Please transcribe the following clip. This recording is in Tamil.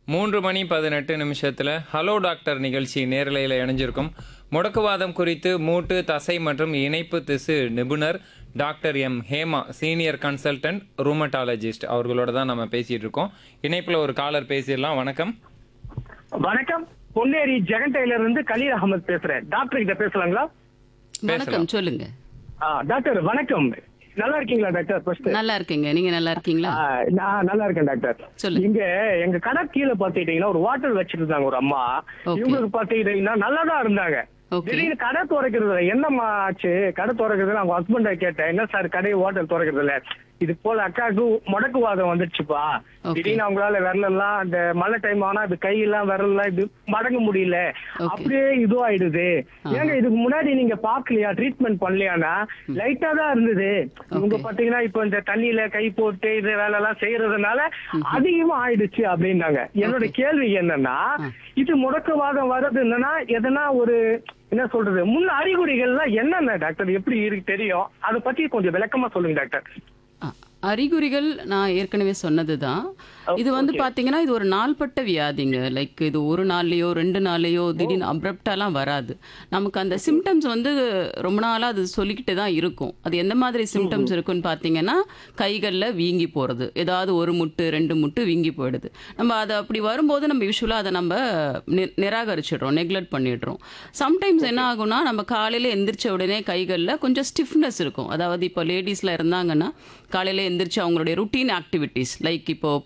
மூன்று மணி பதினெட்டு நிமிஷத்தில் ஹலோ டாக்டர் நிகழ்ச்சி நேரலையில் இணைஞ்சிருக்கும் முடக்குவாதம் குறித்து மூட்டு தசை மற்றும் இணைப்பு திசு நிபுணர் doctor M Hema senior consultant rheumatologist அவர்களோட தான் நம்ம பேசிட்டு இருக்கோம் இணைப்பில் ஒரு காலர் பேசிடலாம் வணக்கம் வணக்கம் பொன்னேரி ஜெகன் டெய்லர் இருந்து கலீல் அகமது பேசுறேன் டாக்டர் கிட்ட பேசலாங்களா வணக்கம் சொல்லுங்க ஆ, டாக்டர் வணக்கம் நல்லா இருக்கீங்களா டாக்டர் ஃபர்ஸ்ட் நல்லா இருக்கீங்க நீங்க நல்லா இருக்கீங்களா நான் நல்லா இருக்கேன் டாக்டர் சொல்லுங்க. இங்க எங்க கடை கீழே பாத்துக்கிட்டீங்கன்னா ஒரு வாட்டர் வச்சிட்டு இருந்தாங்க ஒரு அம்மா Okay. இவங்களுக்கு பாத்துக்கிட்டீங்கன்னா நல்லா தான் இருந்தாங்க Okay. திடீர்னு கடை திறக்கிறது என்னம்மா ஆச்சு கடை திறக்கிறது அவங்க ஹஸ்பண்ட கேட்டேன் என்ன சார் கடை ஹோட்டல் திறக்கிறது இல்ல இது போல அக்காவுக்கு முடக்குவாதம் வந்துடுச்சுப்பா Okay. திடீர்னு அவங்களால விரலெல்லாம் அந்த மழை டைம் ஆனா இது கையெல்லாம் விரலெல்லாம் இது மடங்க முடியல Okay. அப்படியே இதுவாயிடுது ஏங்க இதுக்கு முன்னாடி நீங்க பாக்கலையா ட்ரீட்மெண்ட் பண்ணலையானா லைட்டா தான் இருந்தது இவங்க பாத்தீங்கன்னா இப்ப இந்த தண்ணியில கை போட்டு இது வேலை எல்லாம் செய்யறதுனால அதிகமா ஆயிடுச்சு அப்படின்னாங்க என்னோட கேள்வி என்னன்னா இது முடக்கவாதம் வர்றது என்னன்னா எதனா ஒரு என்ன சொல்றது முன் அறிகுறிகள்லாம் என்னென்ன டாக்டர் எப்படி இருக்கு தெரியும் அதை பத்தி கொஞ்சம் விளக்கமா சொல்லுங்க டாக்டர் அ, அறிகுறிகள் நான் ஏற்கனவே சொன்னதுதான் இது வந்து பாத்தீங்கன்னா இது ஒரு நாள்பட்ட வியாதிங்க லைக் இது ஒரு நாள்லயோ ரெண்டு நாள்லயோ திடீர்னு அப்ரப்டாலாம் வராது நமக்கு அந்த சிம்டம்ஸ் வந்து ரொம்ப நாளா அது சொல்லிக்கிட்டு தான் இருக்கும் அது எந்த மாதிரி சிம்டம்ஸ் இருக்குன்னு பாத்தீங்கன்னா கைகள்ல வீங்கி போறது ஏதாவது ஒரு முட்டு ரெண்டு முட்டு வீங்கி போயிடுது நம்ம அதை அப்படி வரும்போது நம்ம யூஸ்வலா அதை நம்ம நி- நிராகரிச்சிடுறோம் நெக்லெக்ட் பண்ணிடுறோம் சம்டைம்ஸ் என்ன ஆகும்னா நம்ம காலையில எந்திரிச்ச உடனே கைகள்ல கொஞ்சம் ஸ்டிஃப்னஸ் இருக்கும் அதாவது இப்போ லேடிஸ்ல இருந்தாங்கன்னா காலையில எந்திரிச்சு அவங்களுடைய ருட்டீன் ஆக்டிவிட்டீஸ் லைக் இப்போ